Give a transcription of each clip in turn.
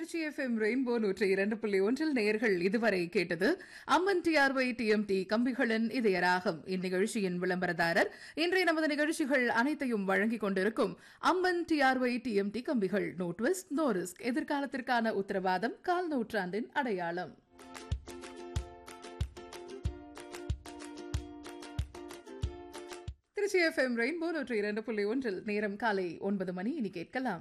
Trichy FM rainbow நூற்றி இரண்டு புள்ளி ஒன்றில் நேயர்கள் இதுவரை கேட்டது அம்மன் டிஆர்ஒய் டிஎம்டி கம்பிகளின் இதயராகம் இந்நிகழ்ச்சியின் விளம்பரதாரர் இன்றைய நமது நிகழ்ச்சிகள் அனைத்தையும் வழங்கிக் கொண்டிருக்கும் அம்மன் டிஆர்ஒய் டிஎம்டி கம்பிகள் நோ ட்விஸ்ட் நோ ரிஸ்க் எதிர்காலத்திற்கான உத்தரவாதம் கால் நூற்றாண்டின் அடையாளம் திருச்சி எஃப்எம் ரெயின்போ நூற்றி இரண்டு புள்ளி ஒன்றில் நேரம் காலை ஒன்பது மணி இனி கேட்கலாம்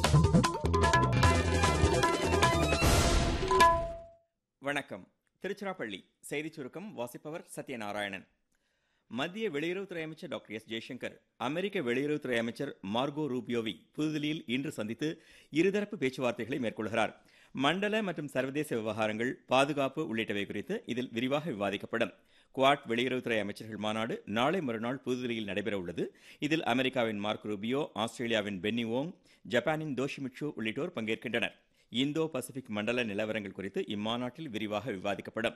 வணக்கம் திருச்சிராப்பள்ளி செய்திச் சுருக்கம் வாசிப்பவர் சத்யநாராயணன் மத்திய வெளியுறவுத்துறை அமைச்சர் டாக்டர் எஸ் ஜெய்சங்கர் அமெரிக்க வெளியுறவுத்துறை அமைச்சர் மார்கோ ரூபியோவை புதுதில்லியில் இன்று சந்தித்து இருதரப்பு பேச்சுவார்த்தைகளை மேற்கொள்கிறார் மண்டல மற்றும் சர்வதேச விவகாரங்கள் பாதுகாப்பு உள்ளிட்டவை குறித்து இதில் விரிவாக விவாதிக்கப்படும் குவாட் வெளியுறவுத்துறை அமைச்சர்கள் மாநாடு நாளை மறுநாள் புதுதில்லியில் நடைபெற உள்ளது இதில் அமெரிக்காவின் மார்க் ரூபியோ ஆஸ்திரேலியாவின் பென்னி ஓங் ஜப்பானின் தோஷிமிட்சு உள்ளிட்டோர் பங்கேற்கின்றனர் இந்தோ பசிபிக் மண்டல நிலவரங்கள் குறித்து இம்மாநாட்டில் விரிவாக விவாதிக்கப்படும்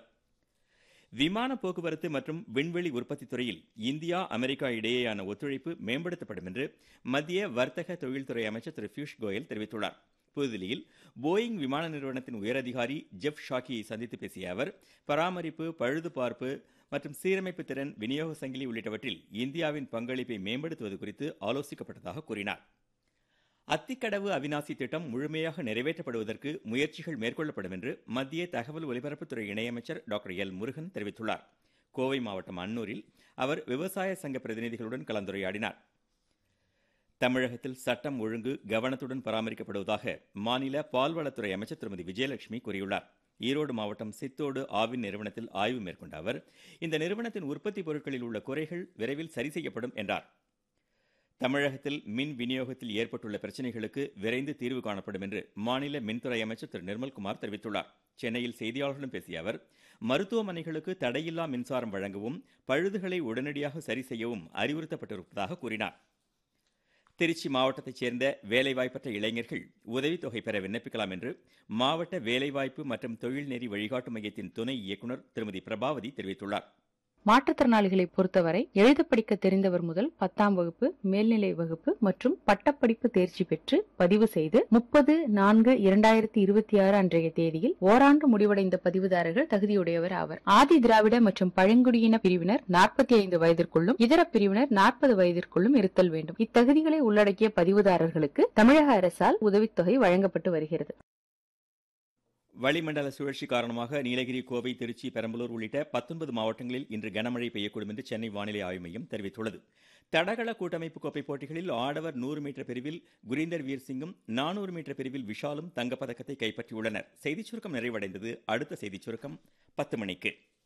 விமான போக்குவரத்து மற்றும் விண்வெளி உற்பத்தி துறையில் இந்தியா அமெரிக்கா இடையேயான ஒத்துழைப்பு மேம்படுத்தப்படும் என்று மத்திய வர்த்தக தொழில்துறை அமைச்சர் திரு பியூஷ் கோயல் தெரிவித்துள்ளார் புதுதில்லியில் போயிங் விமான நிறுவனத்தின் உயரதிகாரி ஜெஃப் ஷாக்கியை சந்தித்து பேசிய அவர் பராமரிப்பு பழுதுபார்ப்பு மற்றும் சீரமைப்பு திறன் விநியோக சங்கிலி உள்ளிட்டவற்றில் இந்தியாவின் பங்களிப்பை மேம்படுத்துவது குறித்து ஆலோசிக்கப்பட்டதாக கூறினார் அத்திக்கடவு அவினாசி திட்டம் முழுமையாக நிறைவேற்றப்படுவதற்கு முயற்சிகள் மேற்கொள்ளப்படும் என்று மத்திய தகவல் ஒலிபரப்புத்துறை இணையமைச்சர் டாக்டர் எல் முருகன் தெரிவித்துள்ளார் கோவை மாவட்டம் அன்னூரில் அவர் விவசாய சங்க பிரதிநிதிகளுடன் கலந்துரையாடினார் தமிழகத்தில் சட்டம் ஒழுங்கு கவனத்துடன் பராமரிக்கப்படுவதாக மாநில பால்வளத்துறை அமைச்சர் திருமதி விஜயலட்சுமி கூறியுள்ளார் ஈரோடு மாவட்டம் சித்தோடு ஆவின் நிறுவனத்தில் ஆய்வு மேற்கொண்ட அவர் இந்த நிறுவனத்தின் உற்பத்தி பொருட்களில் உள்ள குறைகள் விரைவில் சரி செய்யப்படும் என்றார் தமிழகத்தில் மின் விநியோகத்தில் ஏற்பட்டுள்ள பிரச்சினைகளுக்கு விரைந்து தீர்வு காணப்படும் என்று மாநில மின்துறை அமைச்சர் திரு நிர்மல்குமார் தெரிவித்துள்ளார் சென்னையில் செய்தியாளர்களிடம் பேசிய அவர் மருத்துவமனைகளுக்கு தடையில்லா மின்சாரம் வழங்கவும் பழுதுகளை உடனடியாக சரி செய்யவும் அறிவுறுத்தப்பட்டிருப்பதாக கூறினார் திருச்சி மாவட்டத்தைச் சேர்ந்த வேலைவாய்ப்பற்ற இளைஞர்கள் உதவித்தொகை பெற விண்ணப்பிக்கலாம் என்று மாவட்ட வேலைவாய்ப்பு மற்றும் தொழில்நெறி வழிகாட்டு மையத்தின் துணை இயக்குநர் திருமதி பிரபாவதி தெரிவித்துள்ளார் மாற்றுத்திறனாளிகளை பொறுத்தவரை எழுத படிக்க தெரிந்தவர் முதல் பத்தாம் வகுப்பு மேல்நிலை வகுப்பு மற்றும் பட்டப்படிப்பு தேர்ச்சி பெற்று பதிவு செய்து முப்பது நான்கு இரண்டாயிரத்தி இருபத்தி ஆறு அன்றைய தேதியில் ஓராண்டு முடிவடைந்த பதிவுதாரர்கள் தகுதியுடையவர் ஆவர் ஆதி திராவிட மற்றும் பழங்குடியின பிரிவினர் நாற்பத்தி ஐந்து வயதிற்குள்ளும் இதர பிரிவினர் நாற்பது வயதிற்குள்ளும் இருத்தல் வேண்டும் இத்தகுதிகளை உள்ளடக்கிய பதிவுதாரர்களுக்கு தமிழக அரசால் உதவித்தொகை வழங்கப்பட்டு வருகிறது வளிமண்டல சுழற்சி காரணமாக நீலகிரி கோவை திருச்சி பெரம்பலூர் உள்ளிட்ட பத்தொன்பது மாவட்டங்களில் இன்று கனமழை பெய்யக்கூடும் என்று சென்னை வானிலை ஆய்வு மையம் தெரிவித்துள்ளது தடகள கூட்டமைப்பு கோப்பை போட்டிகளில் ஆடவர் நூறு மீட்டர் பிரிவில் குரீந்தர் வீர் சிங்கும் நானூறு மீட்டர் பிரிவில் விஷாலும் தங்கப்பதக்கத்தை கைப்பற்றியுள்ளனர் செய்திச் சுருக்கம் நிறைவடைந்தது அடுத்த செய்திச் சுருக்கம் பத்து மணிக்கு